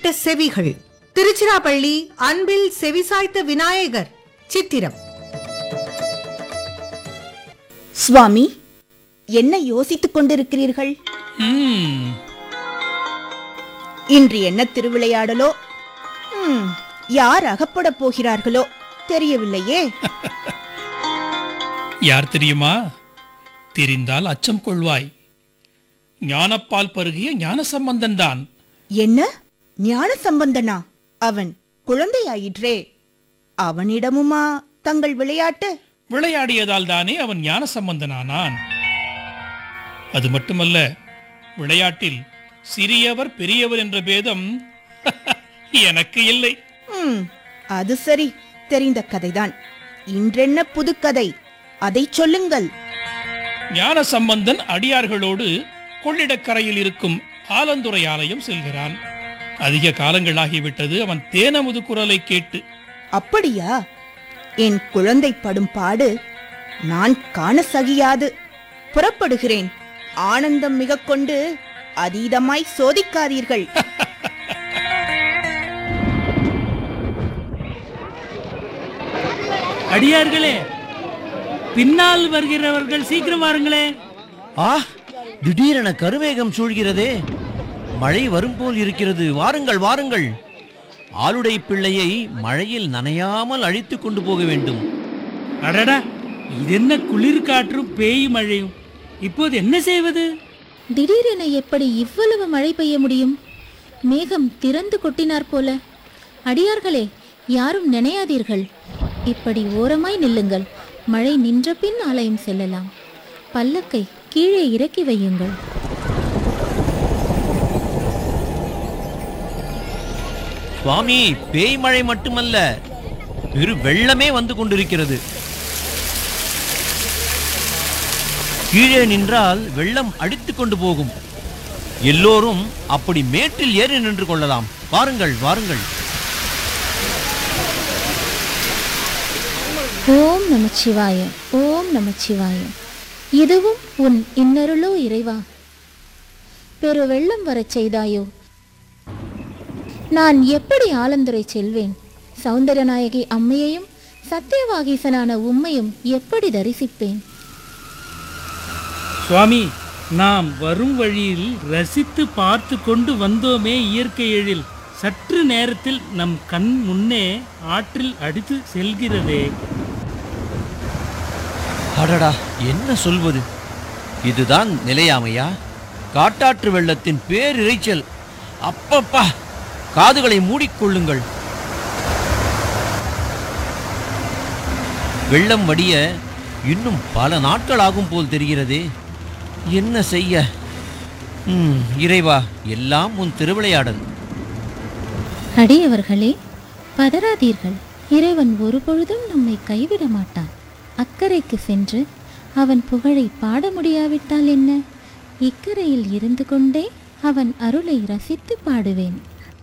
செவிகள் திருச்சிராப்பள்ளி அன்பில் செவிசாய்த்த விநாயகர் சித்திரம் சுவாமி என்ன யோசித்துக் கொண்டிருக்கிறீர்கள் ம், இன்று என்ன திருவிளையாடலோ ம், யார் அகப்படப் போகிறார்களோ தெரியவில்லையே யார் தெரியுமா தெரிந்தால் அச்சம் கொள்வாய் ஞானப்பால் பருகிய ஞான சம்பந்தன் தான் என்ன ஞான சம்பந்தனா அவன் குழந்தையாயிற்றே அவனிடமுமா தங்கள் விளையாட்டு விளையாடியதால் தானே அவன் ஞான சம்பந்தனானான் அது மட்டுமல்ல விளையாட்டில் சிறியவர் பெரியவர் என்ற பேதம் எனக்கு இல்லை ம், அது சரி தெரிந்த கதைதான் இன்றென்ன புதுக்கதை அதைச் சொல்லுங்கள் ஞான சம்பந்தன் அடியார்களோடு கொள்ளிடக்கரையில் இருக்கும் ஆலந்துறை ஆலயம் செல்கிறான் அதிக காலங்களாகிவிட்டது அவன் தேனமுது குரலை கேட்டு அப்படியா என் குழந்தை படும் பாடு நான் காண சகியாது புறப்படுகிறேன் ஆனந்தம் மிக கொண்டு அதீதமாய் சோதிக்காதீர்கள் அடியார்களே பின்னால் வருகிறவர்கள் சீக்கிரம் வாருங்களே ஆ திடீரென கருமேகம் சூழ்கிறதே மழை வரும் போல் இருக்கிறது வாருங்கள் வாருங்கள் ஆளுடை பிள்ளையை மழையில் நனையாமல் அழித்து கொண்டு போக வேண்டும் அடடா இது என்ன குளிர் காற்றும் பேய் மழையும் இப்போது என்ன செய்வது திடீரென எப்படி இவ்வளவு மழை பெய்ய முடியும் மேகம் திறந்து கொட்டினார் போல அடியார்களே யாரும் நினையாதீர்கள் இப்படி ஓரமாய் நில்லுங்கள் மழை நின்ற பின் ஆலயம் செல்லலாம் பல்லக்கை கீழே இறக்கி வையுங்கள் சுவாமி பேய் மழை மட்டுமல்ல பெரு வெள்ளமே வந்து கொண்டிருக்கிறது கீழே நின்றால் வெள்ளம் அடித்து கொண்டு போகும் எல்லோரும் அப்படி மேட்டில் ஏறி நின்று கொள்ளலாம் வாருங்கள் வாருங்கள் ஓம் நமச்சிவாய ஓம் நமச்சிவாய இதுவும் உன் இன்னருளோ இறைவா பெரு வெள்ளம் வரச் செய்தாயோ நான் எப்படி ஆலந்துரை செல்வேன் சௌந்தரநாயகி அம்மையையும் சத்தியவாகீசனான உம்மையும் எப்படி தரிசிப்பேன் சுவாமி நாம் வரும் வழியில் ரசித்து பார்த்து கொண்டு வந்தோமே இயற்கை எழில் சற்று நேரத்தில் நம் கண் முன்னே ஆற்றில் அடித்து செல்கிறதே அடடா என்ன சொல்வது இதுதான் நிலையாமையா காட்டாற்று வெள்ளத்தின் பேரிரைச்சல் அப்பப்பா காதுகளை மூடிக்கொள்ளுங்கள் வெள்ளம் வடிய இன்னும் பல நாட்கள் ஆகும் போல் தெரிகிறதே என்ன செய்ய ம், இறைவா எல்லாம் உன் திருவிளையாடல் அடியவர்களே பதறாதீர்கள் இறைவன் ஒருபொழுதும் நம்மை கைவிட மாட்டான் அக்கறைக்கு சென்று அவன் புகழை பாட முடியாவிட்டால் என்ன இக்கரையில் இருந்து கொண்டே அவன் அருளை ரசித்து பாடுவேன்